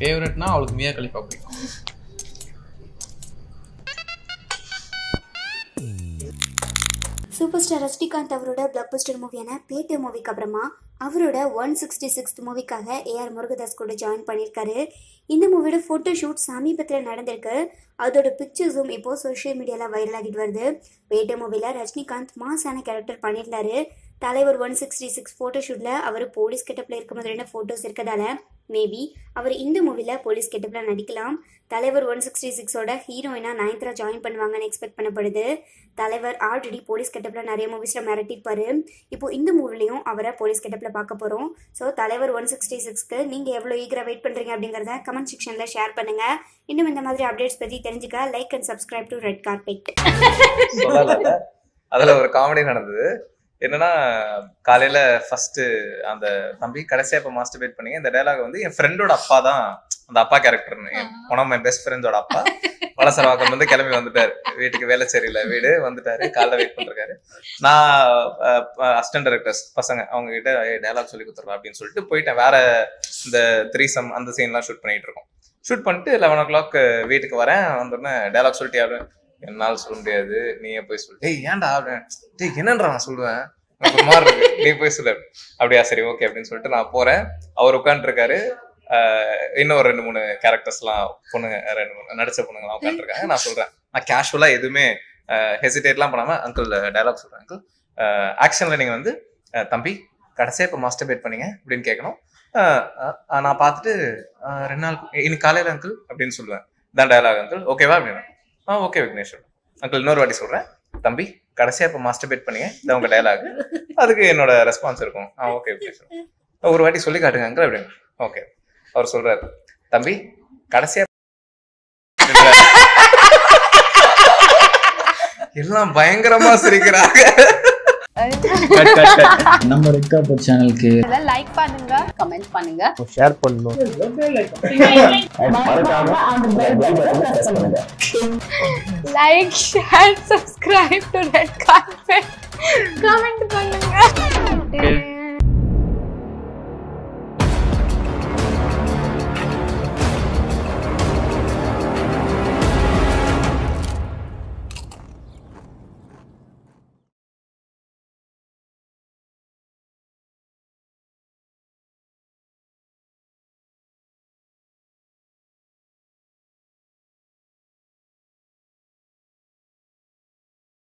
ஃபேவரட்னா அவளுக்கு Mia Khalifa பிடிக்கும் super star Rajinikanth அவரோட பிளாக் பஸ்டர் மூவியான பேட்டை மூவிக்கு அப்புறமா அவரோட ஒன் சிக்ஸ்டி சிக்ஸ்த் மூவிக்காக ஏஆர் முருகதாஸ் கூட ஜாயின் பண்ணியிருக்காரு இந்த மூவியோட ஃபோட்டோ ஷூட் சமீபத்தில் நடந்திருக்கு அதோட பிக்சர்ஸும் இப்போ சோஷியல் மீடியாவில் வைரல் ஆகிட்டு வருது பேட்டை மூவியில் ரஜினிகாந்த் மாசான கேரக்டர் பண்ணியிருந்தாரு தலைவர் ஒன் சிக்ஸ்டி சிக்ஸ் ஃபோட்டோ ஷூட்டில் அவர் போலீஸ் கெட்டப்பில் இருக்கும் மாதிரியான ஃபோட்டோஸ் இருக்கதால மேபி அவர் இந்த மூவியில் போலீஸ் கெட்டப்பில் நடிக்கலாம் தலைவர் ஒன் சிக்ஸ்டி சிக்ஸோட ஹீரோயினாக நயன்தரா ஜாயின் பண்ணுவாங்கன்னு எக்ஸ்பெக்ட் பண்ணப்படுது தலைவர் ஆல்ரெடி போலீஸ் கெட்டப்பில் நிறைய மூவிஸில் மிரட்டிருப்பாரு இப்போ இந்த மூவிலையும் அவரை போலீஸ் கெட்டப்பில் பார்க்க போகிறோம் ஸோ தலைவர் ஒன் சிக்ஸ்டி சிக்ஸ்க்கு நீங்கள் எவ்வளோ ஈகராக வெயிட் பண்ணுறீங்க அப்படிங்கிறத கமெண்ட் செக்ஷனில் ஷேர் பண்ணுங்கள் இன்னும் இந்த மாதிரி அப்டேட்ஸ் பற்றி தெரிஞ்சுக்க like and subscribe to red carpet சொல்லல அதுல ஒரு காமெடி நடந்தது என்னன்னா காலையில ஃபர்ஸ்ட் அந்த தம்பி கடைசியா இப்ப மாஸ்டர்பேட் பண்ணீங்க இந்த டைலாக் வந்து என் ஃப்ரெண்டோட அப்பா தான் அந்த அப்பா கேரக்டர்னு ஒன் ஆஃப் மை பெஸ்ட் ஃப்ரெண்டோட அப்பா வளசரவாக்கம் வந்து கிளம்பி வந்துட்டாரு வீட்டுக்கு வேலைச்சேரியில வீடு வந்துட்டாரு காலைல வெயிட் பண்றாரு நான் அசிஸ்டன்ட் டைரக்டர்ஸ் பசங்க அவங்க கிட்ட டைலாக் சொல்லி கொடுத்துருவா அப்படின்னு சொல்லிட்டு போயிட்டேன் வேற இந்த த்ரீ சம் அந்த சீன்லாம் ஷூட் பண்ணிட்டு இருக்கோம் ஷூட் பண்ணிட்டு லெவன் ஓ கிளாக் வீட்டுக்கு வரேன் வந்தோடனே டைலாக் சொல்லிட்டு யாரு என்னால சொல்ல முடியாது நீயே போய் சொல்லு டேய் ஏன்டா அப்படின்னு டேய் என்னன்றா நான் சொல்லுவேன் எனக்கு ஒரு மாதிரி இருக்கு நீ போய் சொல்லு அப்படியா சரி ஓகே அப்படின்னு சொல்லிட்டு நான் போறேன் அவர் உட்காந்துருக்காரு இன்னும் ஒரு ரெண்டு மூணு கேரக்டர்ஸ்லாம் பொண்ணுங்க ரெண்டு மூணு நடிச்ச பொண்ணுங்கலாம் உட்காந்துருக்காங்க நான் சொல்றேன் நான் கேஷுவலா எதுவுமே ஹெசிடேட்லாம் பண்ணாம அங்கிள் டைலாக் சொல்றேன் அங்கிள் ஆக்ஷன்ல நீங்க வந்து அஹ், தம்பி கடைசியா இப்போ மாஸ்டர்பேட் பண்ணீங்க அப்படின்னு கேட்கணும் அஹ், அஹ், நான் பார்த்துட்டு அஹ், ரெண்டு நாள் இன்னைக்கு காலையில அங்கிள் அப்படின்னு சொல்லுவேன் தான் டயலாக் அங்கிள் ஓகேவா அப்படின்னு ஆ ஓகே விக்னேஷ் அங்கிள் இன்னொரு வாட்டி சொல்றேன் தம்பி கடைசியா இப்போ மாஸ்டர்பேட் பண்ணீங்க இது உங்க டயலாக் அதுக்கு என்னோட ரெஸ்பான்ஸ் இருக்கும் ஆ ஓகே விக்னேஷ் ஒரு வாட்டி சொல்லி காட்டுங்க அங்கிள் அப்படின்னு ஓகே அவர் சொல்றாரு தம்பி கடைசியா எல்லாம் பயங்கரமா சிரிக்கிறாங்க நம்ம ரெட் கார்பெட் சேனலுக்கு லைக் பண்ணுங்க கமெண்ட் பண்ணுங்க ஷேர் பண்ணணும் like share subscribe to red carpet comment பண்ணுங்க